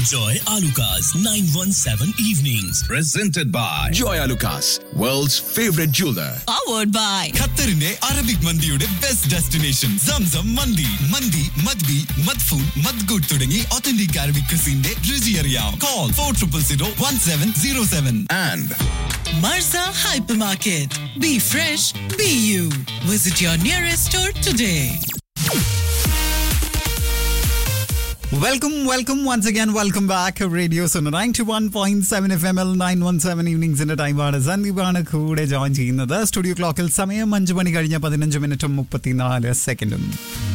Joy Alukas, 917 Evenings. Presented by Joy Lucas, world's favorite jeweler. powered by ഖത്തറിന്റെ Arabic മന്തിയുടെ best destination Zamzam മന്തി മന്തി മദ്ബി മദ്ഫൂൻ മദ്ഗുഡ് തുടങ്ങി ഒത്തന്റിക് അറബിക് ക്രിസിന്റെ രുചി അറിയാം call four triple zero one seven zero seven And Marza Hypermarket. Be fresh, be you. Visit your nearest store today. Welcome welcome once again welcome back radio ninety one point seven F M L nine one seven ഈവനിങ്സിന്റെ ടൈമാണ് സന്ദീപാണ് കൂടെ join ചെയ്യുന്നത് studio ക്ലോക്കിൽ സമയം അഞ്ച് മണി കഴിഞ്ഞ പതിനഞ്ച് മിനിറ്റും മുപ്പത്തിനാല് സെക്കൻഡും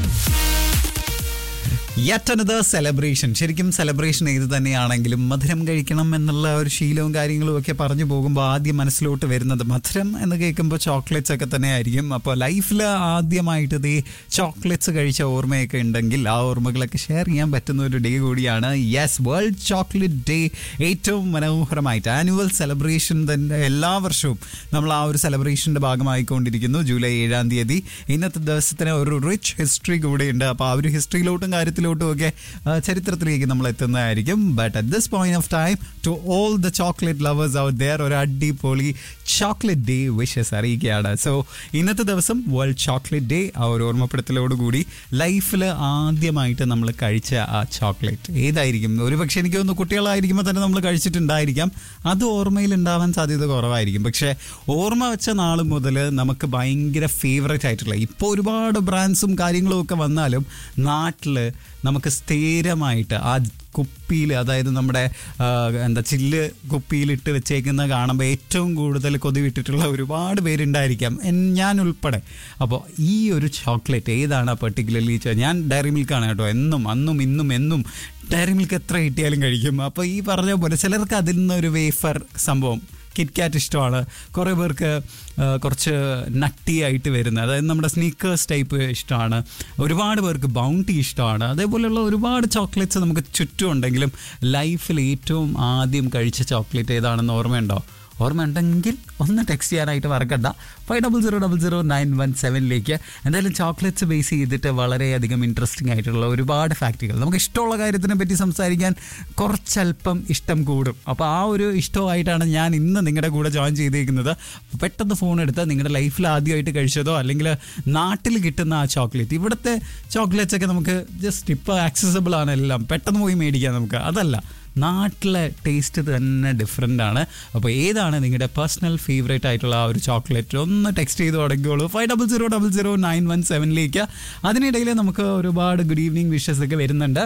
യെറ്റ് അനദർ സെലിബ്രേഷൻ ശരിക്കും സെലിബ്രേഷൻ ഏത് തന്നെയാണെങ്കിലും മധുരം കഴിക്കണം എന്നുള്ള ഒരു ശീലവും കാര്യങ്ങളും ഒക്കെ പറഞ്ഞു പോകുമ്പോൾ ആദ്യം മനസ്സിലോട്ട് വരുന്നത് മധുരം എന്ന് കേൾക്കുമ്പോൾ ചോക്ലേറ്റ്സ് ഒക്കെ തന്നെ ആയിരിക്കും അപ്പോൾ ലൈഫിൽ ആദ്യമായിട്ട് ഇതേ ചോക്ലേറ്റ്സ് കഴിച്ച ഓർമ്മയൊക്കെ ഉണ്ടെങ്കിൽ ആ ഓർമ്മകളൊക്കെ ഷെയർ ചെയ്യാൻ പറ്റുന്ന ഒരു ഡേ കൂടിയാണ് യെസ് വേൾഡ് ചോക്ലേറ്റ് ഡേ ഏറ്റവും മനോഹരമായിട്ട് ആനുവൽ സെലിബ്രേഷൻ തന്നെ എല്ലാ വർഷവും നമ്മൾ ആ ഒരു സെലിബ്രേഷൻ്റെ ഭാഗമായിക്കൊണ്ടിരിക്കുന്നു ജൂലൈ ഏഴാം തീയതി ഇന്നത്തെ ദിവസത്തിന് ഒരു റിച്ച് ഹിസ്റ്ററി കൂടെയുണ്ട് അപ്പോൾ ആ ഒരു ഹിസ്റ്ററിയിലോട്ടും കാര്യത്തിലോട്ടും ഒക്കെ ആ, ചരിത്രത്തിലേക്ക് നമ്മൾ എത്തുന്നതായിരിക്കും but at this point of time to all the chocolate lovers out there ഒരു അടിപൊളി ചോക്ലേറ്റ് ഡേ വിഷസ് അറിയിക്കുകയാണ് സോ ഇന്നത്തെ ദിവസം വേൾഡ് ചോക്ലേറ്റ് ഡേ ആ ഒരു ഓർമ്മപ്പെടുത്തലോടുകൂടി ലൈഫിൽ ആദ്യമായിട്ട് നമ്മൾ കഴിച്ച ആ ചോക്ലേറ്റ് ഏതായിരിക്കും ഒരു പക്ഷേ എനിക്ക് തോന്നുന്നു കുട്ടികളായിരിക്കുമ്പോൾ തന്നെ നമ്മൾ കഴിച്ചിട്ടുണ്ടായിരിക്കാം അത് ഓർമ്മയിൽ ഉണ്ടാവാൻ സാധ്യത കുറവായിരിക്കും പക്ഷേ ഓർമ്മ വെച്ച നാൾ മുതൽ നമുക്ക് ഭയങ്കര ഫേവറേറ്റ് ആയിട്ടുള്ള ഇപ്പോൾ ഒരുപാട് ബ്രാൻഡ്സും കാര്യങ്ങളും ഒക്കെ വന്നാലും നാട്ടിൽ നമുക്ക് സ്ഥിരമായിട്ട് ആ കുപ്പിയിൽ അതായത് നമ്മുടെ ആ, എന്താ ചില്ല് കുപ്പിയിലിട്ട് വെച്ചേക്കുന്ന കാണുമ്പോൾ ഏറ്റവും കൂടുതൽ കൊതി വിട്ടിട്ടുള്ള ഒരുപാട് പേരുണ്ടായിരിക്കാം എൻ- ഞാൻ ഉൾപ്പെടെ അപ്പോൾ ഈ ഒരു ചോക്ലേറ്റ് ഏതാണ് പെർട്ടിക്കുലർലി ഞാൻ ഡയറി മിൽക്കാണ് കേട്ടോ എന്നും അന്നും ഇന്നും എന്നും ഡയറി മിൽക്ക് എത്ര കിട്ടിയാലും കഴിക്കും അപ്പോൾ ഈ പറഞ്ഞ പോലെ ചിലർക്ക് അതിൽ നിന്നൊരു വേഫർ സംഭവം കിറ്റ്കാറ്റ് ഇഷ്ടമാണ് കുറേ പേർക്ക് ആ, കുറച്ച് നട്ടി ആയിട്ട് വരുന്നത് അതായത് നമ്മുടെ സ്നീക്കേഴ്സ് ടൈപ്പ് ഇഷ്ടമാണ് ഒരുപാട് പേർക്ക് ബൗണ്ടി ഇഷ്ടമാണ് അതേപോലെയുള്ള ഒരുപാട് ചോക്ലേറ്റ്സ് നമുക്ക് ചുറ്റും ഉണ്ടെങ്കിലും ലൈഫിൽ ഏറ്റവും ആദ്യം കഴിച്ച ചോക്ലേറ്റ് ഏതാണെന്ന് ഓർമ്മയുണ്ടോ ഓർമ്മ ഉണ്ടെങ്കിൽ ഒന്ന് ടെക്സ്റ്റ് ചെയ്യാനായിട്ട് മറക്കണ്ട five double zero double zero nine one സെവനിലേക്ക് എന്തായാലും ചോക്ലേറ്റ്സ് ബേസ് ചെയ്തിട്ട് വളരെയധികം ഇൻട്രസ്റ്റിംഗ് ആയിട്ടുള്ള ഒരുപാട് ഫാക്റ്റുകൾ നമുക്ക് ഇഷ്ടമുള്ള കാര്യത്തിനെ പറ്റി സംസാരിക്കാൻ കുറച്ചല്പം ഇഷ്ടം കൂടും അപ്പോൾ ആ ഒരു ഇഷ്ടമായിട്ടാണ് ഞാൻ ഇന്ന് നിങ്ങളുടെ കൂടെ ജോയിൻ ചെയ്തിരിക്കുന്നത് പെട്ടെന്ന് ഫോൺ എടുത്ത് നിങ്ങളുടെ ലൈഫിൽ ആദ്യമായിട്ട് കഴിച്ചതോ അല്ലെങ്കിൽ നാട്ടിൽ കിട്ടുന്ന ആ ചോക്ലേറ്റ് ഇവിടുത്തെ ചോക്ലേറ്റ്സ് ഒക്കെ നമുക്ക് ജസ്റ്റ് ഇപ്പോൾ ആക്സസബിൾ ആണ് എല്ലാം പെട്ടെന്ന് പോയി മേടിക്കാം നമുക്ക് അതല്ല നാട്ടിലെ ടേസ്റ്റ് തന്നെ ഡിഫറെൻ്റ് ആണ് അപ്പോൾ ഏതാണ് നിങ്ങളുടെ പേഴ്സണൽ ഫേവറേറ്റ് ആയിട്ടുള്ള ആ ഒരു ചോക്ലേറ്റ് ഒന്ന് ടെക്സ്റ്റ് ചെയ്ത് തുടങ്ങിയോളൂ five double zero double zero nine one സെവനിലേക്ക് അതിനിടയിൽ നമുക്ക് ഒരുപാട് ഗുഡ് ഈവനിങ് വിഷസ് ഒക്കെ വരുന്നുണ്ട്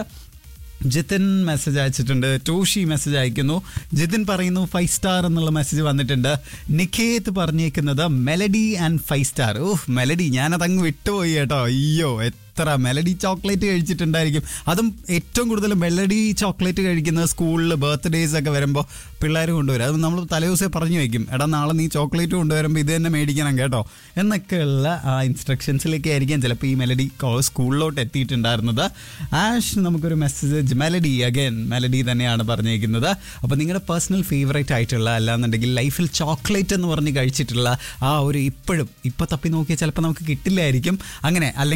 ജിതിൻ മെസ്സേജ് അയച്ചിട്ടുണ്ട് ടോഷി മെസ്സേജ് അയക്കുന്നു ജിതിൻ പറയുന്നു ഫൈവ് സ്റ്റാർ എന്നുള്ള മെസ്സേജ് വന്നിട്ടുണ്ട് നിഖേത് പറഞ്ഞേക്കുന്നത് melody and five star oh melody ഞാനതങ്ങ് വിട്ടുപോയി കേട്ടോ അയ്യോ എത്ര മെലഡി ചോക്ലേറ്റ് കഴിച്ചിട്ടുണ്ടായിരിക്കും അതും ഏറ്റവും കൂടുതൽ മെലഡി ചോക്ലേറ്റ് കഴിക്കുന്നത് സ്കൂളിൽ ബർത്ത്ഡേസ് ഒക്കെ വരുമ്പോൾ പിള്ളേർ കൊണ്ടുവരും അത് നമ്മൾ തലേദിവസമേ പറഞ്ഞു വയ്ക്കും എടാ നാളെ നീ ചോക്ലേറ്റ് കൊണ്ടുവരുമ്പോൾ ഇത് തന്നെ മേടിക്കണം കേട്ടോ എന്നൊക്കെയുള്ള ആ ഇൻസ്ട്രക്ഷൻസിലേക്ക് ആയിരിക്കാം ചിലപ്പോൾ ഈ മെലഡി സ്കൂളിലോട്ട് എത്തിയിട്ടുണ്ടായിരുന്നത് ആഷ് നമുക്കൊരു മെസ്സേജ് മെലഡി അഗൈൻ മെലഡി തന്നെയാണ് പറഞ്ഞേക്കുന്നത് അപ്പോൾ നിങ്ങളുടെ പേഴ്സണൽ ഫേവറേറ്റ് ആയിട്ടുള്ള അല്ലാന്നുണ്ടെങ്കിൽ ലൈഫിൽ ചോക്ലേറ്റ് എന്ന് പറഞ്ഞ് കഴിച്ചിട്ടുള്ള ആ ഒരു ഇപ്പോഴും ഇപ്പോൾ തപ്പി നോക്കിയാൽ ചിലപ്പോൾ നമുക്ക് കിട്ടില്ലായിരിക്കും അങ്ങനെ അല്ലെങ്കിൽ